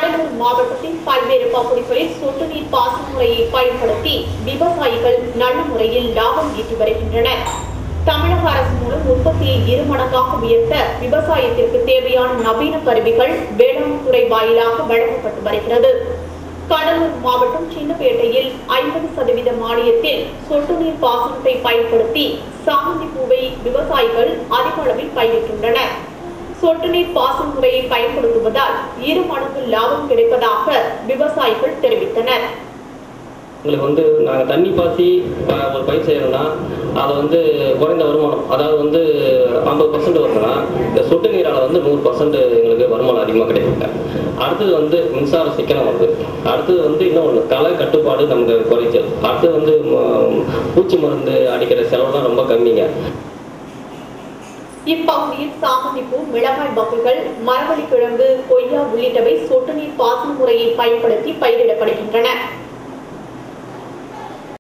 கடலூர் மாவட்டத்தின் பல்வேறு பகுதிகளில் சொட்டு நீர் பாசன முறையை பயன்படுத்தி விவசாயிகள் நல்ல முறையில் லாபம் ஈட்டி வருகின்றனர் தமிழக அரசு மூலம் உற்பத்தியை இருமடங்காக உயர்த்த விவசாயத்திற்கு தேவையான நவீன கருவிகள் வேளாண் துறை வாயிலாக வழங்கப்பட்டு வருகிறது கடலூர் மாவட்டம் சின்னப்பேட்டையில் ஐம்பது சதவீத மானியத்தில் சொட்டு நீர் பாசனத்தை பயன்படுத்தி சாமந்தி பூவை விவசாயிகள் அதிக அளவில் பயிரிட்டுள்ளனர் சொட்டு நீர் பாசன முறையை பயன்படுத்துவதால் இரு மடங்கு லாபம் கிடைப்பதாக விவசாயிகள் தெரிவித்தனர் எங்களுக்கு வந்து நாங்கள் தண்ணி பாசி ப- ஒரு பயிர் செய்யணும்னா அதை வந்து குறைந்த வருமானம் அதாவது வந்து ஐம்பது பர்சன்ட் வருதுன்னா இந்த சொட்டு நீரால் வந்து நூறு பர்சன்ட் எங்களுக்கு வருமானம் அதிகமாக கிடைக்குங்க அடுத்தது வந்து மின்சார சிக்கனம் வருது அடுத்தது வந்து இன்னொன்று களை கட்டுப்பாடு நமக்கு குறைச்சல் அடுத்தது வந்து ம- பூச்சி மருந்து அடிக்கிற செலவுலாம் ரொம்ப கம்மிங்க இப்பகுதியில் சாமந்திப்பூ மிளகாய் வகைகள் மரவள்ளி கிழங்கு கொய்யா உள்ளிட்டவை சொட்டு நீர் பாசன முறையை பயன்படுத்தி பயிரிடப்படுகின்றன